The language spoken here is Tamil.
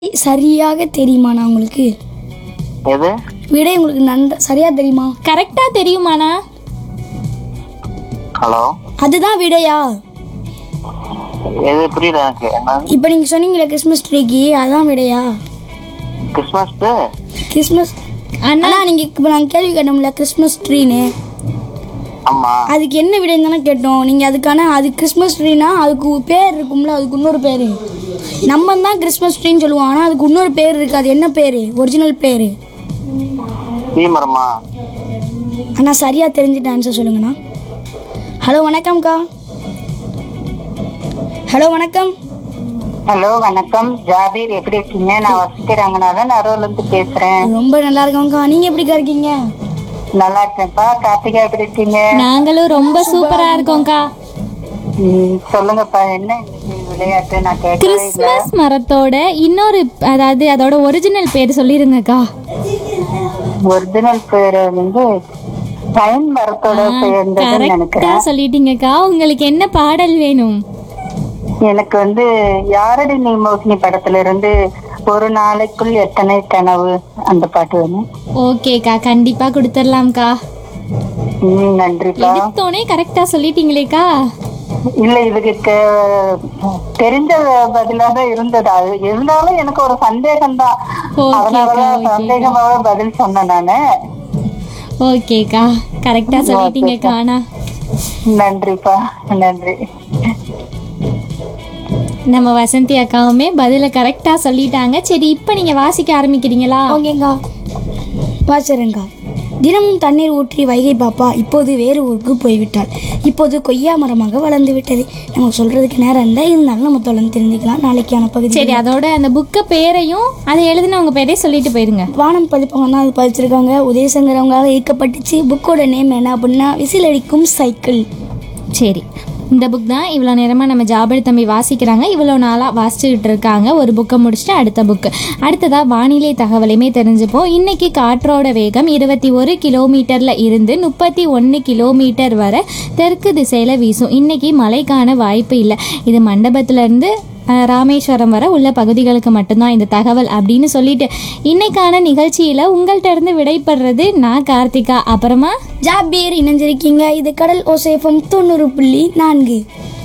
சரியாக தெரியுமாண்ணா உங்களுக்கு எது விடை உங்களுக்கு நன்ற சரியா தெரியுமா கரெக்டா தெரியுமாண்ணா ஹலோ அதுதான் விடையா எது புரியல எனக்கு என்ன இப்போ நீங்க சொன்னீங்களே கிறிஸ்மஸ் ட்ரீக்கு அதான் விடையா கிறிஸ்மஸ் கிறிஸ்மஸ் அண்ணா அண்ணா நீங்க இப்போ நாங்கள் கேள்வி கேட்டோம்ல கிறிஸ்மஸ் ட்ரீன்னு ஆமா அதுக்கு என்ன விடைன்னு தானே கேட்டோம் நீங்கள் அதுக்கான அது கிறிஸ்மஸ் ட்ரீனா அதுக்கு பேர் இருக்கும்ல அதுக்கு இன்னொரு பேர் நம்ம தான் கிறிஸ்மஸ் ட்ரீன்னு சொல்லுவோம் ஆனால் அதுக்கு இன்னொரு பேர் இருக்கு அது என்ன பேர் ஒரிஜினல் பேர் தீமரமா அண்ணா சரியாக தெரிஞ்சுட்டு ஆன்சர் சொல்லுங்கண்ணா ஹலோ வணக்கம்க்கா ஹலோ வணக்கம் ஹலோ வணக்கம் ஜாபீர் எப்படி இருக்கீங்க நான் வசதி ரங்கநாதன் அரூர்ல இருந்து பேசுறேன் ரொம்ப நல்லா இருக்கோங்க்கா நீங்கள் எப்படிக்கா இருக்கீங்க நல்லா இருக்கேன்ப்பா கார்த்திகா எப்படி இருக்கீங்க நாங்களும் ரொம்ப சூப்பரா இருக்கோம்க்கா ம், சொல்லுங்கப்பா என்ன இன்னைக்கு விளையாட்டு நான் கேட்கவே இல்லை கிறிஸ்மஸ் மரத்தோட இன்னொரு அதாவது அதோட ஒரிஜினல் பேர் சொல்லிருங்கக்கா ஒரிஜினல் பேரு வந்து பைன் மரத்தோட சேர்ந்ததுன்னு கரெக்டா நினைக்கிறேன் சொல்லிட்டீங்கக்கா உங்களுக்கு என்ன பாடல் வேணும் எனக்கு வந்து யாரடி நீ மோகினி படத்துல இருந்து ஒரு நாளைக்குள் எத்தனை கனவு அந்த பாட்டு வேணும் ஓகேக்கா கண்டிப்பா கொடுத்துடலாம்க்கா ம், நன்றிப்பா எடுத்தோனே கரெக்டா சொல்லிட்டீங்களேக்கா இல்ல இதுக்கு தெ- தெரிஞ்ச பதிலா தான் இருந்தது அது இருந்தாலும் எனக்கு ஒரு சந்தேகம் தான் ஓகேக்கா, அதனாலதான் ஓகேக்கா. சந்தேகமாவே பதில் சொன்னேன் நானு ஓகேக்கா கரெக்டா சொல்லிட்டீங்கக்கா ஆனா நன்றிப்பா நன்றி நம்ம வசந்தி அக்காவுமே பதில கரெக்டா சொல்லிட்டாங்க சரி இப்போ நீங்க வாசிக்க ஆரம்பிக்கிறீங்களா ஓகேங்க்கா பாச்சுறேங்க்கா தினமும் தண்ணீர் ஊற்றி வைகை பாப்பா இப்போது வேறு ஊருக்கு போய்விட்டாள் இப்போது கொய்யா மரமாக வளர்ந்து விட்டது நமக்கு சொல்றதுக்கு நேரம் இல்லை இருந்தாலும் நம்ம தொடர்ந்து தெரிஞ்சுக்கலாம் நாளைக்கான பகுதி சரி அதோட அந்த புக்க பேரையும் அதை எழுதினவங்க பேரையும் சொல்லிட்டு போயிருங்க வானம் பதிப்பவங்க தான் அது பதிச்சிருக்காங்க உதயசங்கரவங்களாக ஈர்க்கப்பட்டுச்சு புக்கோட நேம் என்ன அப்படின்னா விசில் அடிக்கும் சைக்கிள் சரி இந்த புக் தான் இவ்வளோ நேரமாக நம்ம ஜாபர் தம்பி வாசிக்கிறாங்க இவ்வளோ நாளாக வாசிச்சுக்கிட்டு இருக்காங்க ஒரு புக்கை முடிச்சுட்டு அடுத்த புக்கு அடுத்ததாக வானிலை தகவலையுமே தெரிஞ்சுப்போம் இன்னைக்கு காற்றோட வேகம் இருபத்தி ஒரு கிலோமீட்டரில் இருந்து முப்பத்தி ஒன்று கிலோமீட்டர் வரை தெற்கு திசையில் வீசும் இன்னைக்கு மழைக்கான வாய்ப்பு இல்லை இது மண்டபத்திலேருந்து ராமேஸ்வரம் வர உள்ள பகுதிகளுக்கு மட்டும்தான் இந்த தகவல் அப்படின்னு சொல்லிட்டு இன்னைக்கான நிகழ்ச்சியில் உங்கள்கிட்ட இருந்து விடைபெறுறது நான் கார்த்திகா அப்புறமா ஜாபீர் இணைஞ்சிருக்கீங்க இது கடல் ஓசேஃபம் தொண்ணூறு புள்ளி நான்கு